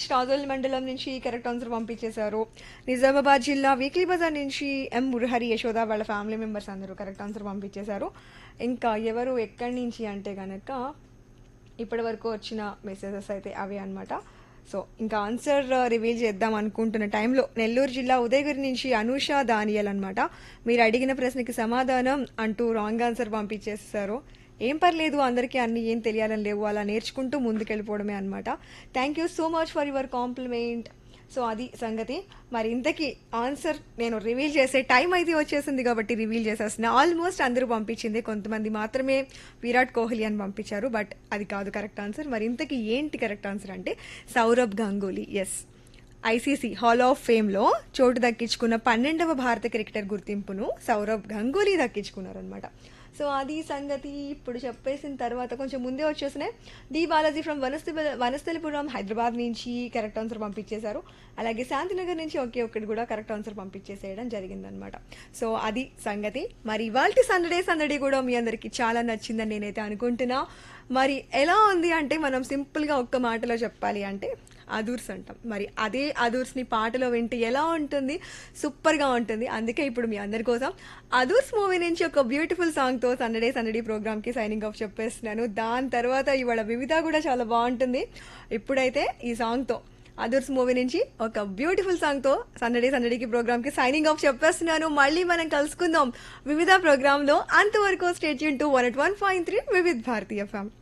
కాజోల్ మండలం నుంచి correct answer పంపించేశారు నిజామాబాద్ జిల్లా వీక్లీ బజార్ నుంచి ఎం మురహరి యశోద వాళ్ళ ఫ్యామిలీ మెంబర్స్ అందరూ కరెక్ట్ ఆన్సర్ పంపించేశారు ఇంకా ఎవరు ఎక్కడి నుంచి అంటే కనుక ఇప్పటి వరకు వచ్చిన మెసేజెస్ అయితే అవే అన్నమాట సో ఇంకా ఆన్సర్ రివీల్ చేద్దాం అనుకుంటున్న టైంలో నెల్లూరు జిల్లా ఉదయగిరి నుంచి అనూష దానియల్ అనమాట మీరు అడిగిన ప్రశ్నకి సమాధానం అంటూ రాంగ్ ఆన్సర్ పంపించేస్తారు ఏం పర్లేదు అందరికీ అన్ని ఏం తెలియాలని లేవు అలా నేర్చుకుంటూ ముందుకెళ్ళిపోవడమే అనమాట thank you so much for your compliment so అది సంగతి మరి ఇంతకీ ఆన్సర్ నేను రివీల్ చేసే టైం అయితే వచ్చేసింది కాబట్టి రివీల్ చేసేస్తున్నా ఆల్మోస్ట్ అందరూ పంపించింది కొంతమంది మాత్రమే విరాట్ కోహ్లీ అని పంపించారు బట్ అది కాదు కరెక్ట్ ఆన్సర్ మరి ఇంతకీ ఏంటి కరెక్ట్ ఆన్సర్ అంటే Sourav Ganguly yes ICC hall of ఫేమ్లో చోటు దక్కించుకున్న పన్నెండవ భారత క్రికెటర్ గుర్తింపును సౌరభ్ గంగూలీ దక్కించుకున్నారనమాట సో అది సంగతి ఇప్పుడు చెప్పేసిన తర్వాత కొంచెం ముందే వచ్చేసినాయి డి బాలాజీ ఫ్రమ్ వనస్థలి వనస్థలిపురం హైదరాబాద్ నుంచి కరెక్ట్ ఆన్సర్ పంపించేశారు అలాగే శాంతినగర్ నుంచి ఒకే ఒక్కటి కూడా కరెక్ట్ ఆన్సర్ పంపించేసేయడం జరిగిందనమాట సో అది సంగతి మరి ఇవాళ సందడే సందడి కూడా మీ అందరికీ చాలా నచ్చిందని నేనైతే అనుకుంటున్నా మరి ఎలా ఉంది అంటే మనం సింపుల్గా ఒక్క మాటలో చెప్పాలి అంటే అదూర్స్ అంటాం మరి అదే అదూర్స్ని పాటలో వింటే ఎలా ఉంటుంది సూపర్గా ఉంటుంది అందుకే ఇప్పుడు మీ అందరి కోసం అదూర్స్ మూవీ నుంచి ఒక బ్యూటిఫుల్ సాంగ్తో సందడే సందడి ప్రోగ్రామ్కి సైనింగ్ ఆఫ్ చెప్పేస్తున్నాను దాని తర్వాత ఇవాళ వివిధ కూడా చాలా బాగుంటుంది ఇప్పుడైతే ఈ సాంగ్తో అదర్స్ మూవీ నుంచి ఒక బ్యూటిఫుల్ సాంగ్తో సందడి సందడికి ప్రోగ్రామ్కి సైనింగ్ ఆఫ్ చెప్పేస్తున్నాను మళ్ళీ మనం కలుసుకుందాం వివిధ ప్రోగ్రాంలో అంతవరకు స్టేట్ యూన్ to one eight one point three Vividh Bharati ఫ్యామ్